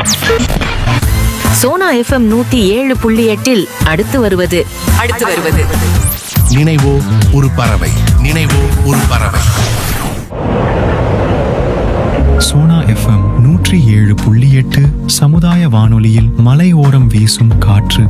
Sona FM நூத்தி ஏழு புள்ளி எட்டில் அடுத்து வருவது அடுத்து வருவது நினைவோ ஒரு பறவை நினைவோ ஒரு பறவை சோனா எஃப்எம் நூற்றி ஏழு புள்ளி எட்டு சமுதாய வானொலியில் மலையோரம் வீசும் காற்று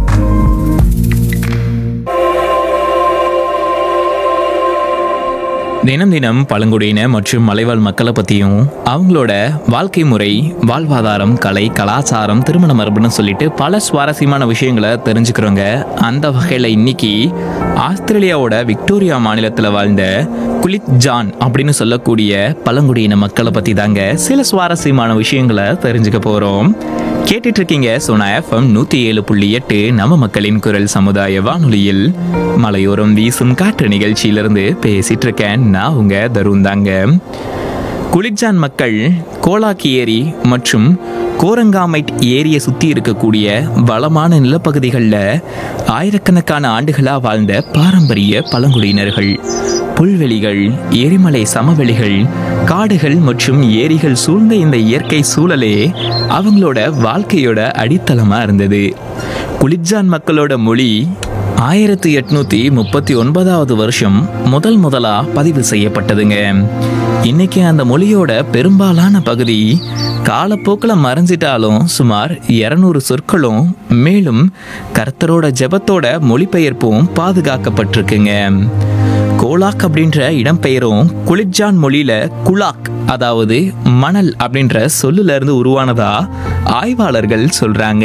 தினம் தினம் பழங்குடியின மற்றும் மலைவாழ் மக்களை பற்றியும் அவங்களோட வாழ்க்கை முறை வாழ்வாதாரம் கலை கலாச்சாரம் திருமண மரபுன்னு சொல்லிட்டு பல சுவாரஸ்யமான விஷயங்களை தெரிஞ்சுக்கிறோங்க அந்த வகையில் இன்னைக்கு ஆஸ்திரேலியாவோட விக்டோரியா மாநிலத்தில் வாழ்ந்த குலித் ஜான் அப்படின்னு சொல்லக்கூடிய பழங்குடியின மக்களை பற்றி தாங்க சில சுவாரஸ்யமான விஷயங்களை தெரிஞ்சுக்க போகிறோம் கேட்டுட்டு இருக்கீங்க சோனா எஃப்எம் நூத்தி ஏழு புள்ளி எட்டு நம்ம மக்களின் குரல் சமுதாய வானொலியில் மலையோரம் வீசும் காற்று நிகழ்ச்சியிலிருந்து பேசிட்டு இருக்கேன் நான் உங்க தருண் தாங்க குளிர்ஜான் மக்கள் கோலாக்கி ஏரி மற்றும் கோரங்காமைட் ஏரியை சுற்றி இருக்கக்கூடிய வளமான நிலப்பகுதிகளில் ஆயிரக்கணக்கான ஆண்டுகளாக வாழ்ந்த பாரம்பரிய பழங்குடியினர்கள் புல்வெளிகள் எரிமலை சமவெளிகள் காடுகள் மற்றும் ஏரிகள் சூழ்ந்த இந்த இயற்கை சூழலே அவங்களோட வாழ்க்கையோட அடித்தளமாக இருந்தது குளிர்ஜான் மக்களோட மொழி ஆயிரத்தி எட்நூத்தி முப்பத்தி ஒன்பதாவது வருஷம் முதல் முதலா பதிவு செய்யப்பட்டதுங்க இன்னைக்கு அந்த மொழியோட பெரும்பாலான பகுதி காலப்போக்கில் மறைஞ்சிட்டாலும் சுமார் இரநூறு சொற்களும் மேலும் கர்த்தரோட ஜெபத்தோட மொழிபெயர்ப்பும் பாதுகாக்கப்பட்டிருக்குங்க கோலாக் அப்படின்ற இடம்பெயரும் குளிர்ஜான் மொழியில குலாக் அதாவது மணல் அப்படின்ற சொல்லுல இருந்து உருவானதா ஆய்வாளர்கள் சொல்றாங்க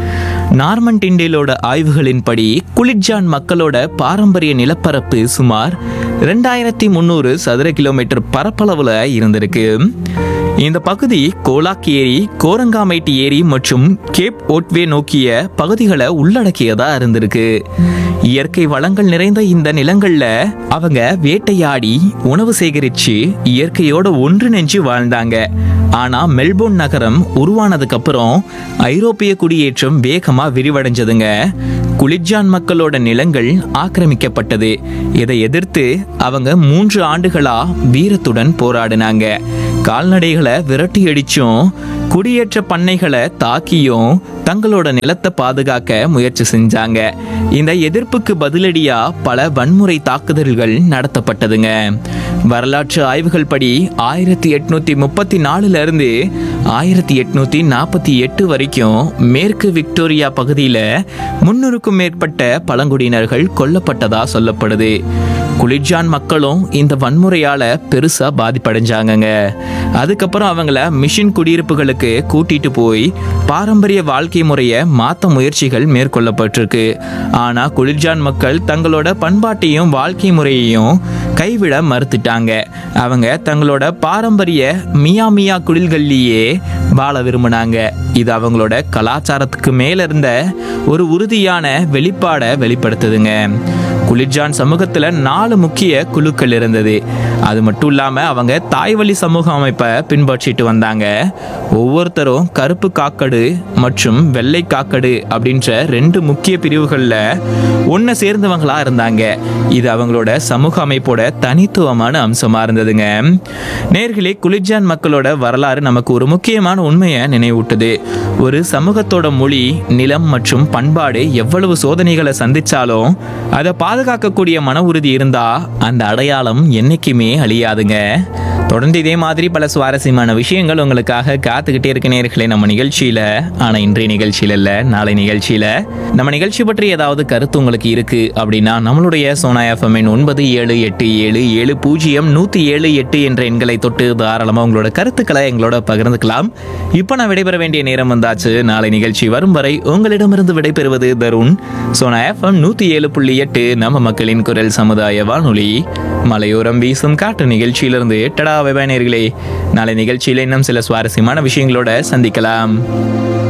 நார்மன் டிண்டேலோட ஆய்வுகளின்படி குளிர்ஜான் மக்களோட பாரம்பரிய நிலப்பரப்பு சுமார் ரெண்டாயிரத்தி முந்நூறு சதுர கிலோமீட்டர் பரப்பளவுல இருந்திருக்கு இந்த பகுதி கோலாக் ஏரி கோரங்காமைட் ஏரி மற்றும் கேப் ஓட்வே நோக்கிய பகுதிகளை உள்ளடக்கியதா இருந்திருக்கு இயற்கை வளங்கள் நிறைந்த இந்த நிலங்கள்ல அவங்க வேட்டையாடி உணவு சேகரிச்சு இயற்கையோட ஒன்றிணைஞ்சு வாழ்ந்தாங்க ஆனா மெல்போர்ன் நகரம் உருவானதுக்கு அப்புறம் ஐரோப்பிய குடியேற்றம் வேகமா விரிவடைஞ்சதுங்க குளிர்ஜான் மக்களோட நிலங்கள் ஆக்கிரமிக்கப்பட்டது இதை எதிர்த்து அவங்க மூன்று ஆண்டுகளா வீரத்துடன் போராடினாங்க கால்நடைகளை விரட்டி அடிச்சும் குடியேற்ற பண்ணைகளை தாக்கியும் தங்களோட நிலத்தை பாதுகாக்க முயற்சி செஞ்சாங்க இந்த எதிர்ப்புக்கு பதிலடியா பல வன்முறை தாக்குதல்கள் நடத்தப்பட்டதுங்க வரலாற்று ஆய்வுகள் படி ஆயிரத்தி எட்நூத்தி முப்பத்தி நாலுல இருந்து ஆயிரத்தி எட்நூத்தி நாற்பத்தி எட்டு வரைக்கும் மேற்கு விக்டோரியா பகுதியில முன்னூறுக்கும் மேற்பட்ட பழங்குடியினர்கள் கொல்லப்பட்டதா சொல்லப்படுது குளிர்ஜான் மக்களும் இந்த வன்முறையால பெருசா பாதிப்படைஞ்சாங்கங்க அதுக்கப்புறம் அவங்கள மிஷின் குடியிருப்புகளுக்கு கூட்டிட்டு போய் பாரம்பரிய வாழ்க்கை முறையை மாற்ற முயற்சிகள் மேற்கொள்ளப்பட்டிருக்கு ஆனா குளிர்ஜான் மக்கள் தங்களோட பண்பாட்டையும் வாழ்க்கை முறையையும் கைவிட மறுத்துட்டாங்க அவங்க தங்களோட பாரம்பரிய மியா மியா குடில்கள்லேயே வாழ விரும்பினாங்க இது அவங்களோட கலாச்சாரத்துக்கு மேல இருந்த ஒரு உறுதியான வெளிப்பாடை வெளிப்படுத்துதுங்க குளிர்ஜான் சமூகத்துல நாலு முக்கிய குழுக்கள் இருந்தது அது மட்டும் இல்லாம அவங்க தாய்வழி சமூக அமைப்பை பின்பற்றிட்டு வந்தாங்க ஒவ்வொருத்தரும் கருப்பு காக்கடு மற்றும் வெள்ளை காக்கடு அப்படின்ற ரெண்டு முக்கிய பிரிவுகளில் ஒன்று சேர்ந்தவங்களா இருந்தாங்க இது அவங்களோட சமூக அமைப்போட தனித்துவமான அம்சமா இருந்ததுங்க நேர்களே குளிர்ஜான் மக்களோட வரலாறு நமக்கு ஒரு முக்கியமான உண்மையை நினைவூட்டுது ஒரு சமூகத்தோட மொழி நிலம் மற்றும் பண்பாடு எவ்வளவு சோதனைகளை சந்திச்சாலும் அதை பாதுகாக்கக்கூடிய மன உறுதி இருந்தா அந்த அடையாளம் என்னைக்குமே அழியாதுங்க தொடர்ந்து இதே மாதிரி பல சுவாரஸ்யமான விஷயங்கள் உங்களுக்காக காத்துக்கிட்டே இருக்க நேர்களே நம்ம நிகழ்ச்சியில ஆனா இன்றைய நிகழ்ச்சியில இல்ல நாளை நிகழ்ச்சியில நம்ம நிகழ்ச்சி பற்றி ஏதாவது கருத்து உங்களுக்கு இருக்கு அப்படின்னா நம்மளுடைய சோனா எஃப்எம் ஒன்பது ஏழு எட்டு ஏழு ஏழு பூஜ்ஜியம் நூத்தி ஏழு எட்டு என்ற எண்களை தொட்டு தாராளமா உங்களோட கருத்துக்களை எங்களோட பகிர்ந்துக்கலாம் இப்போ நான் விடைபெற வேண்டிய நேரம் வந்தாச்சு நாளை நிகழ்ச்சி வரும் வரை உங்களிடமிருந்து விடைபெறுவது தருண் சோனா எஃப்எம் நூத்தி ஏழு புள்ளி எட்டு நம்ம மக்களின் குரல் சமுதாய வானொலி மலையோரம் வீசும் காட்டு நிகழ்ச்சியிலிருந்து டடா வெபானியர்களே நாளை நிகழ்ச்சியில் இன்னும் சில சுவாரஸ்யமான விஷயங்களோட சந்திக்கலாம்